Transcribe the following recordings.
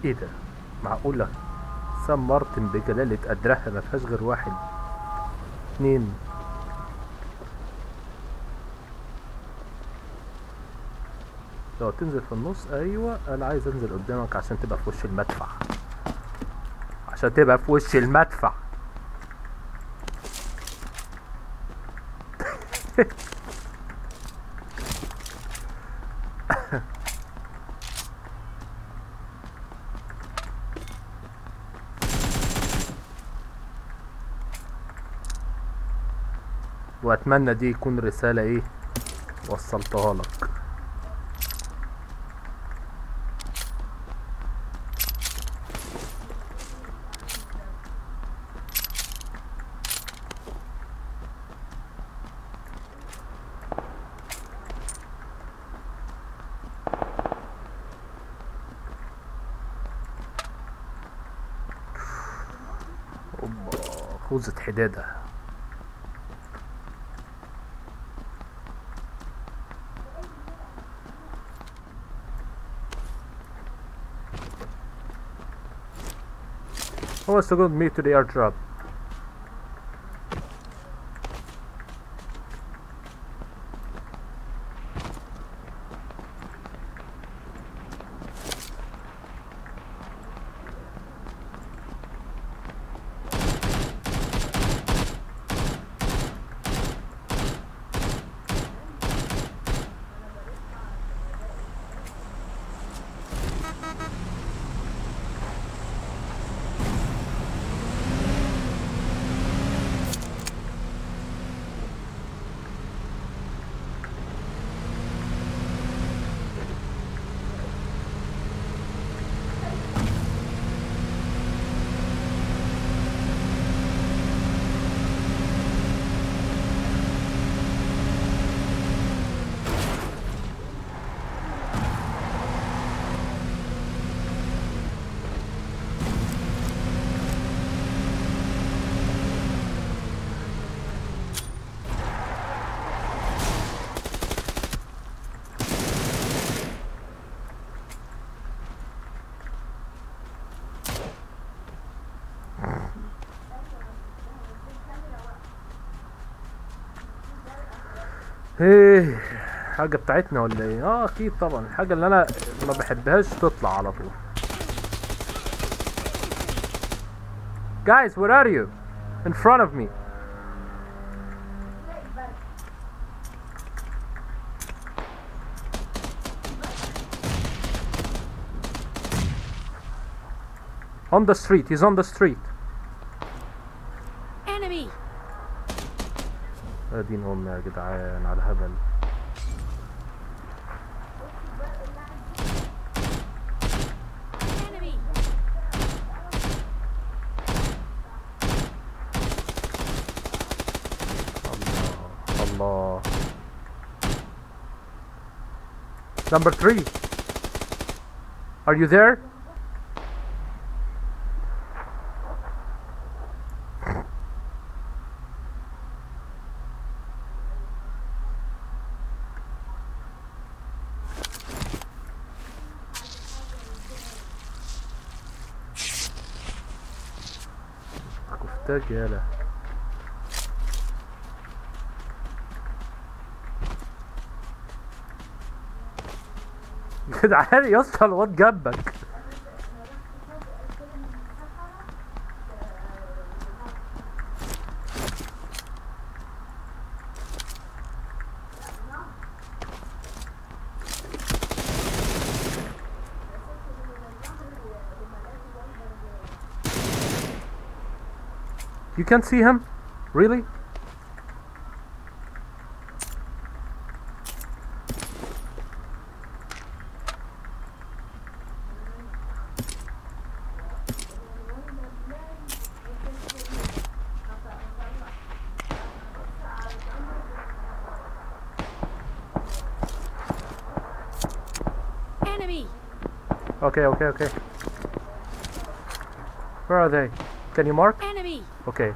ايه ده معقولة سام مارتن بجلالة قدرها ما فيهاش غير واحد اتنين لو تنزل في النص ايوه انا عايز انزل قدامك عشان تبقى في وش المدفع عشان تبقى في وش المدفع واتمنى دي يكون رسالة ايه وصلتها لك اوبا خوذة حدادة Who wants to go with me to the airdrop? ايه حاجة بتاعتنا ولا ايه؟ اه اكيد طبعا الحاجة اللي انا ما بحبهاش تطلع على طول Guys, where are you? In front of me. On the street, he's on the street. Enemy! يا دين امي يا جدعان على الهبل Enemy! الله الله Number three. Are you there? كفتاك يالا جدعان يا اسطى الواد جنبك You can't see him? Really? Enemy! Okay, okay, okay. Where are they? Can you mark? Enemy! Okay.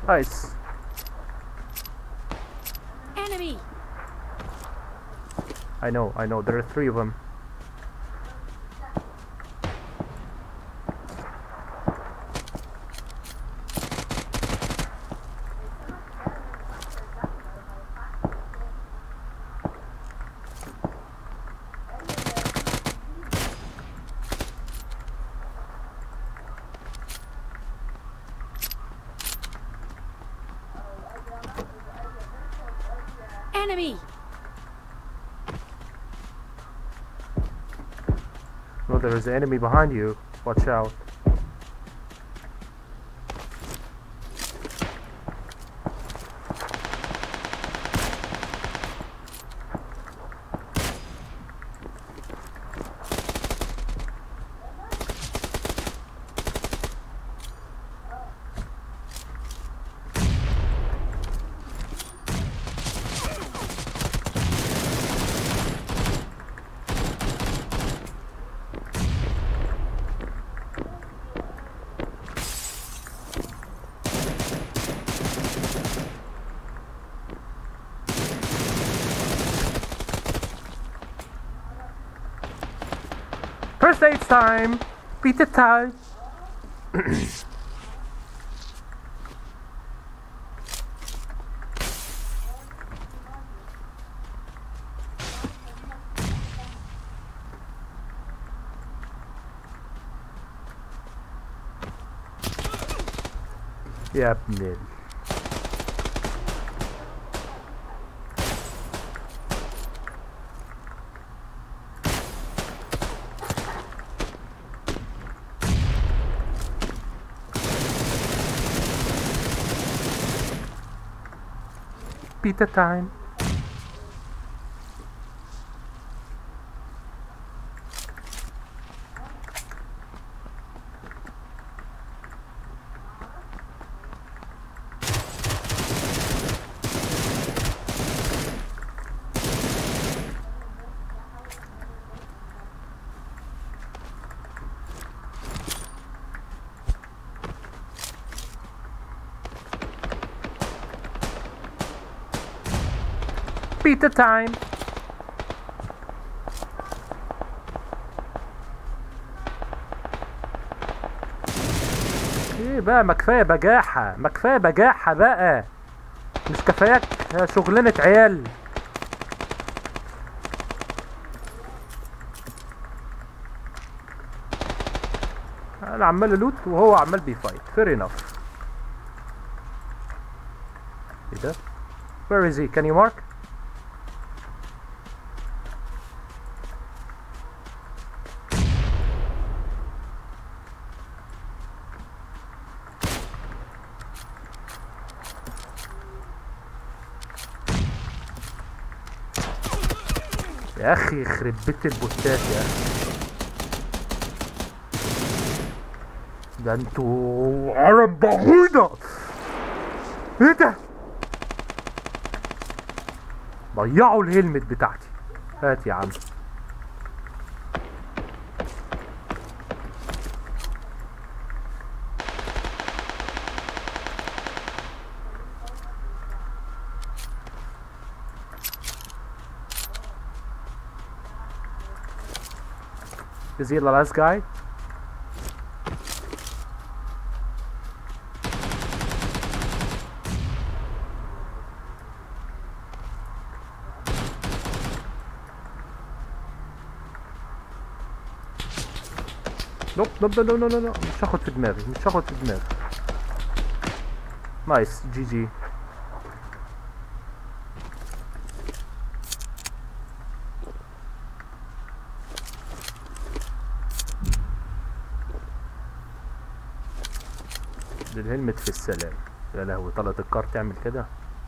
نايس Enemy! I know, I know. There are three of them. Enemy! No, there is an enemy behind you. Watch out. First aid time! Beat the time! يا ابن ال... Beat the time. Beat the time. ايه بقى ما كفايه بجاحه ما كفايه بجاحه بقى مش كفاياك شغلانه عيال انا عمال الوت وهو عمال بيفايت fair enough ايه ده where is he can you mark يا اخي يخرب بيت البوستات يا اخي ده انتوا عرب بعوضة ايه ده ضيعوا الهلمت بتاعتي هات يا عم Is he the last guy? نوب نوب نو نو نو نو مش هاخد في دماغي مش هاخد في دماغي نايس جي جي الهلمت في السلام يا لهوي طلعت الكار تعمل كده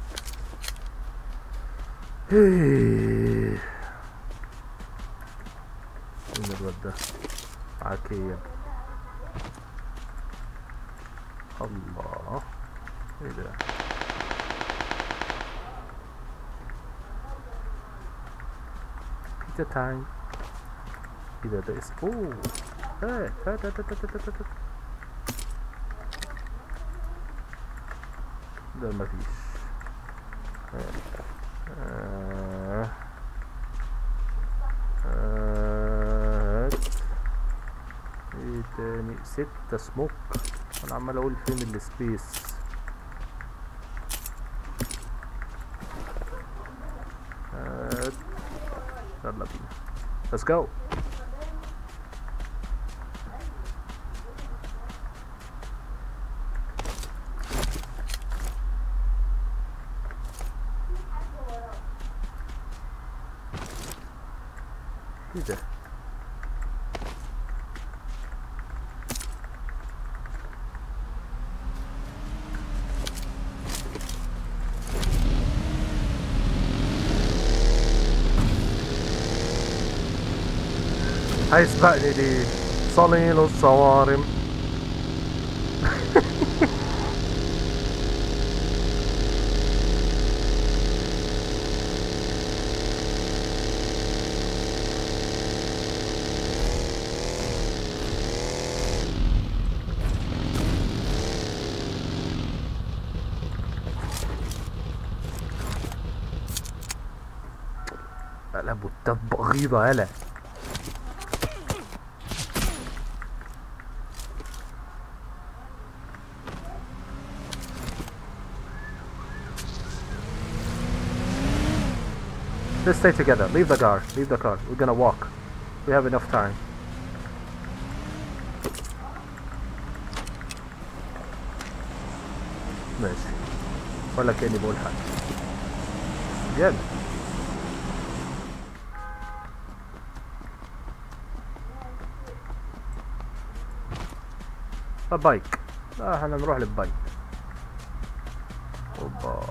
ايه فين الواد ده معاك ايه يا ابني؟ الله ايه ده بيتا تايم ايه ده ده اسم اوه هات هات هات هات هات هات هات ده مفيش آه. آه. هات. ايه تاني ستة سموك انا عمال اقول فين السبيس هات. يلا بينا let's go ايه ده هيسبقني دي صليل الصوارم لا بوتات بغيضة يالا Let's stay together. Leave the car. Leave the car. We're gonna walk. We have enough time. ماشي ولا كأني بقول حاجة جامد بايك لا احنا نروح للبايك اوبا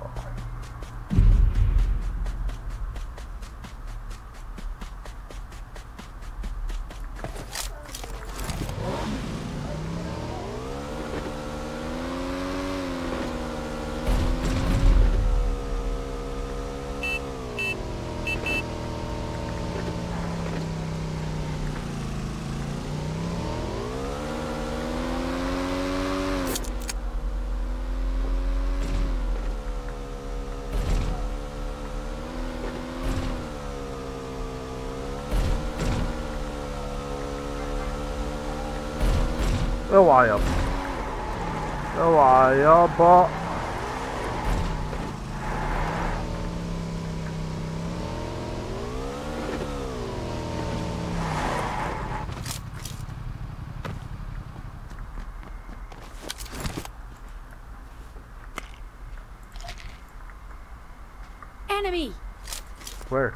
اوعى يابا اوعى يابا Enemy! Where?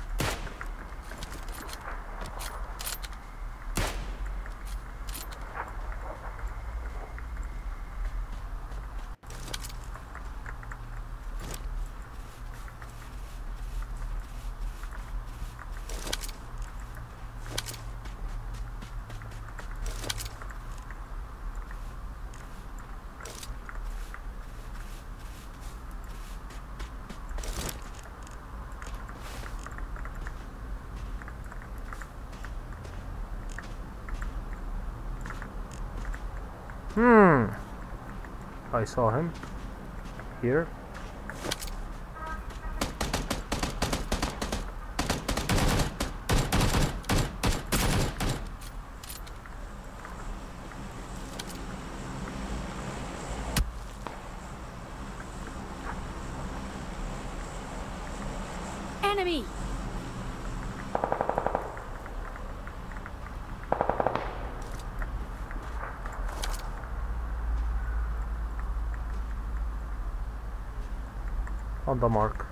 Hmm. I saw him. Here. Enemy! On the mark.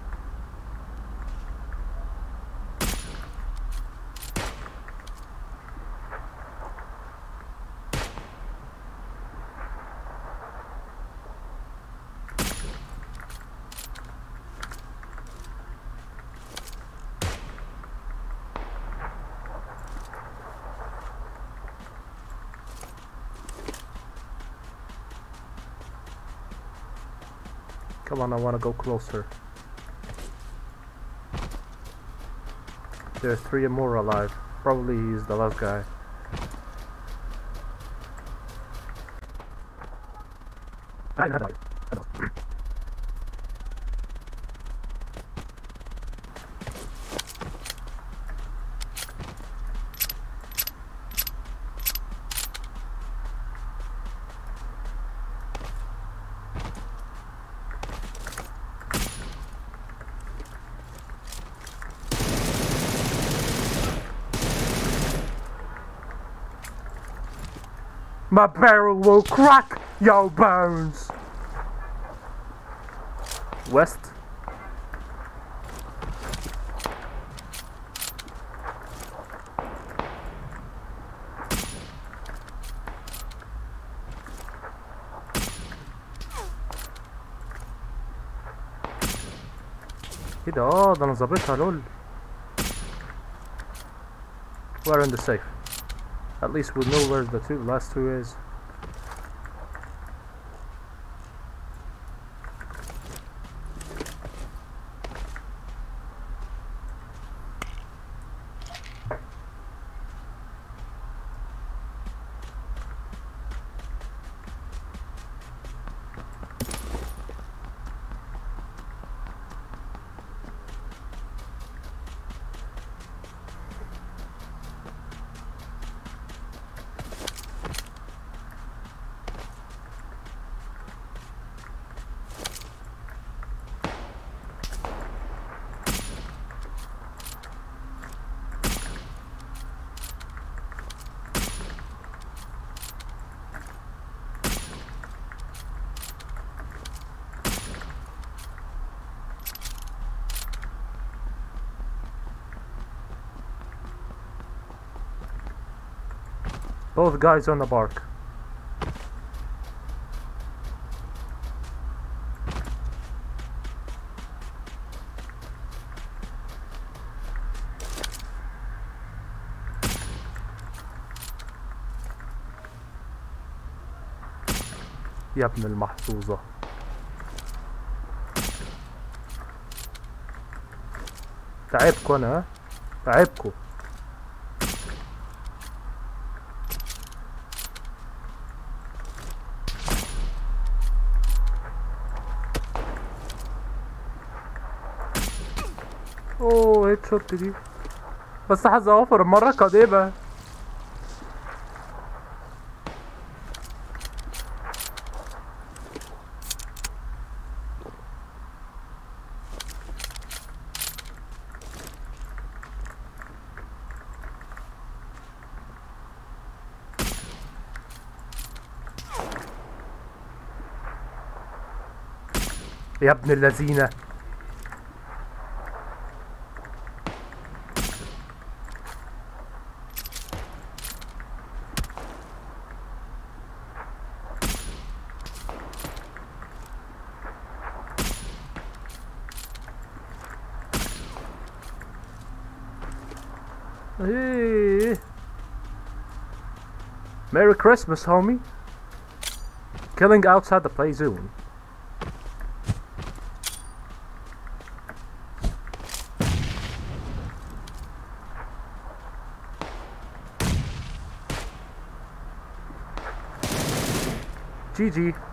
Come on, I want to go closer. There's three more alive. Probably he's the last guy. My barrel will crack your bones. West. ايه ده اه ده انا ظابطها لول We're in the safe. At least we know where the two last two is. Both guys on the bark. يا ابن المحظوظة تعبكوا انا ها؟ تعبكوا اوه هيد شوت دي بس حظ اوفر المرة القادمة يا ابن اللذينه Hey. Merry Christmas, homie. Killing outside the play zone. GG.